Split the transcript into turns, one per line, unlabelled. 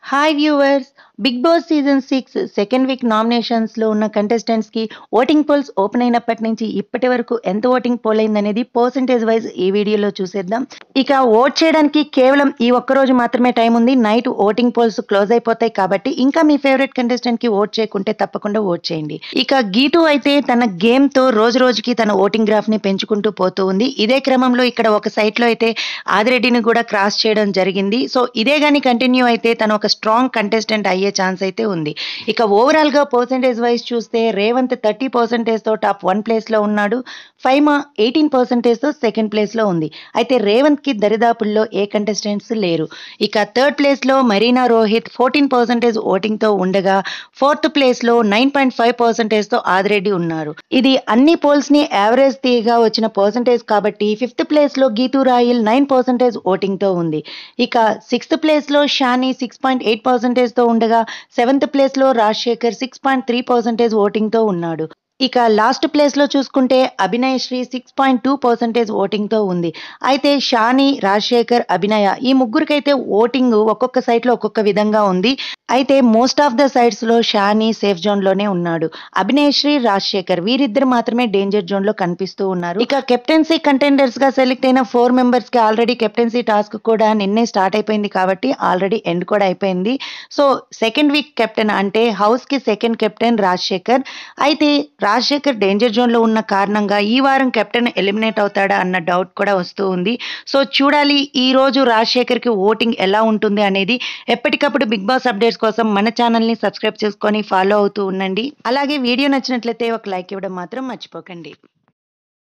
hi viewers Big Boss season six second week నామినేషన్స్లో ఉన్న కంటెస్టెంట్స్కి ఓటింగ్ పోల్స్ ఓపెన్ అయినప్పటి నుంచి ఇప్పటి వరకు ఎంత ఓటింగ్ పోల్ అయిందనేది పర్సంటేజ్ వైజ్ ఈ వీడియోలో చూసేద్దాం ఇక ఓట్ చేయడానికి కేవలం ఈ ఒక్క రోజు మాత్రమే టైం ఉంది నైట్ ఓటింగ్ పోల్స్ క్లోజ్ అయిపోతాయి కాబట్టి ఇంకా మీ ఫేవరెట్ కంటెస్టెంట్కి ఓట్ చేయకుంటే తప్పకుండా ఓట్ చేయండి ఇక గీటు అయితే తన గేమ్తో రోజు రోజుకి తన ఓటింగ్ గ్రాఫ్ని పెంచుకుంటూ పోతూ ఉంది ఇదే క్రమంలో ఇక్కడ ఒక సైట్లో అయితే ఆదిరెడ్డిని కూడా క్రాస్ చేయడం జరిగింది సో ఇదే కానీ కంటిన్యూ అయితే తను ఒక స్ట్రాంగ్ కంటెస్టెంట్ అయ్యే ఛాన్స్ అయితే ఉంది ఇక ఓవరాల్గా పర్సంటేజ్ వైజ్ చూస్తే రేవంత్ థర్టీ పర్సెంటేజ్తో టాప్ వన్ ప్లేస్లో ఉన్నాడు ఫైమా ఎయిటీన్ పర్సెంటేజ్తో సెకండ్ ప్లేస్లో ఉంది అయితే రేవంత్కి దరిదాపుల్లో ఏ కంటెస్టెంట్స్ లేరు ఇక థర్డ్ ప్లేస్లో మరీనా రోహిత్ ఫోర్టీన్ పర్సెంటేజ్ ఓటింగ్తో ఉండగా ఫోర్త్ ప్లేస్లో నైన్ పాయింట్ ఫైవ్ పర్సెంటేజ్తో ఆదిరెడ్డి ఉన్నారు ఇది అన్ని పోల్స్ని యావరేజ్ తీయగా వచ్చిన పర్సెంటేజ్ కాబట్టి ఫిఫ్త్ ప్లేస్లో గీతూ రాయిల్ నైన్ పర్సెంటేజ్ ఓటింగ్తో ఉంది ఇక సిక్స్త్ ప్లేస్లో షానీ సిక్స్ పాయింట్ ఎయిట్ పర్సెంటేజ్తో ఉండగా సెవెంత్ ప్లేస్లో Rajasekhar six point three percentage ఓటింగ్తో ఉన్నాడు ఇక లాస్ట్ ప్లేస్లో చూసుకుంటే Abhinay Sri six point two percentage ఓటింగ్తో ఉంది అయితే షాని రాజశేఖర్ అభినయ ఈ ముగ్గురికైతే ఓటింగ్ ఒక్కొక్క సైట్లో ఒక్కొక్క విధంగా ఉంది అయితే మోస్ట్ ఆఫ్ ద సైడ్స్లో షాని సేఫ్ జోన్లోనే ఉన్నాడు అభినయ్ శ్రీ రాజశేఖర్ వీరిద్దరు మాత్రమే డేంజర్ జోన్లో కనిపిస్తూ ఉన్నారు ఇక కెప్టెన్సీ కంటెండర్స్గా సెలెక్ట్ అయిన ఫోర్ మెంబర్స్కి ఆల్రెడీ కెప్టెన్సీ టాస్క్ కూడా నిన్నే స్టార్ట్ అయిపోయింది కాబట్టి ఆల్రెడీ ఎండ్ కూడా అయిపోయింది సో సెకండ్ వీక్ కెప్టెన్ అంటే హౌస్కి సెకండ్ కెప్టెన్ రాజశేఖర్ అయితే రాజశేఖర్ డేంజర్ జోన్లో ఉన్న కారణంగా ఈ వారం కెప్టెన్ ఎలిమినేట్ అవుతాడా అన్న డౌట్ కూడా వస్తూ ఉంది సో చూడాలి ఈ రోజు రాజశేఖర్కి ఓటింగ్ ఎలా ఉంటుంది అనేది ఎప్పటికప్పుడు బిగ్ బాస్ అప్డేట్స్ కోసం మన ఛానల్ని సబ్స్క్రైబ్ చేసుకొని ఫాలో అవుతూ ఉండండి అలాగే వీడియో నచ్చినట్లయితే ఒక లైక్ ఇవ్వడం మాత్రం మర్చిపోకండి